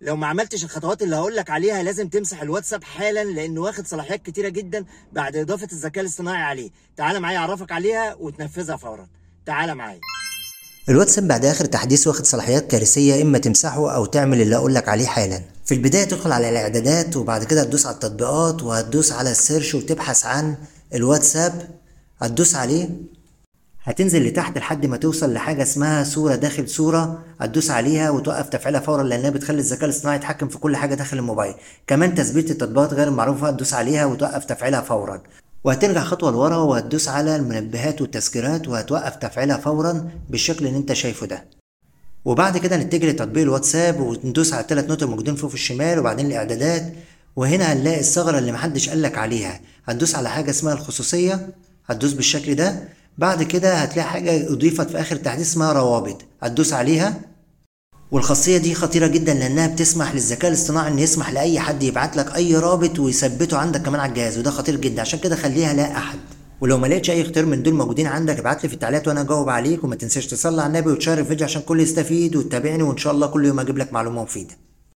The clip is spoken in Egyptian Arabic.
لو ما عملتش الخطوات اللي هقول لك عليها لازم تمسح الواتساب حالا لانه واخد صلاحيات كتيره جدا بعد اضافه الذكاء الاصطناعي عليه تعال معايا اعرفك عليها وتنفذها فورا تعال معايا الواتساب بعد اخر تحديث واخد صلاحيات كارثيه اما تمسحه او تعمل اللي اقول لك عليه حالا في البدايه تدخل على الاعدادات وبعد كده تدوس على التطبيقات وهتدوس على السيرش وتبحث عن الواتساب هتدوس عليه هتنزل لتحت لحد ما توصل لحاجة اسمها صورة داخل صورة هتدوس عليها وتوقف تفعيلها فورا لأنها بتخلي الذكاء الاصطناعي يتحكم في كل حاجة داخل الموبايل كمان تثبيت التطبيقات غير المعروفة هتدوس عليها وتوقف تفعيلها فورا وهترجع خطوة لورا وهتدوس على المنبهات والتذكيرات وهتوقف تفعيلها فورا بالشكل اللي انت شايفه ده وبعد كده نتجه لتطبيق الواتساب وندوس على الثلاث نقط الموجودين فوق في الشمال وبعدين الاعدادات وهنا هنلاقي الثغرة اللي محدش قالك عليها هتدوس على حاجة اسمها الخصوصية هتدوس بالشكل ده بعد كده هتلاقي حاجة أضيفت في آخر التحديث اسمها روابط هتدوس عليها والخاصية دي خطيرة جدا لأنها بتسمح للذكاء الاصطناعي إن يسمح لأي حد يبعت لك أي رابط ويثبته عندك كمان على الجهاز وده خطير جدا عشان كده خليها لا أحد ولو ما لقيتش اي اختيار من دول موجودين عندك ابعت لي في التعليقات وانا اجاوب عليك وما تنساش تصلي على النبي وتشارك الفيديو عشان الكل يستفيد وتتابعني وان شاء الله كل يوم اجيب لك معلومه مفيده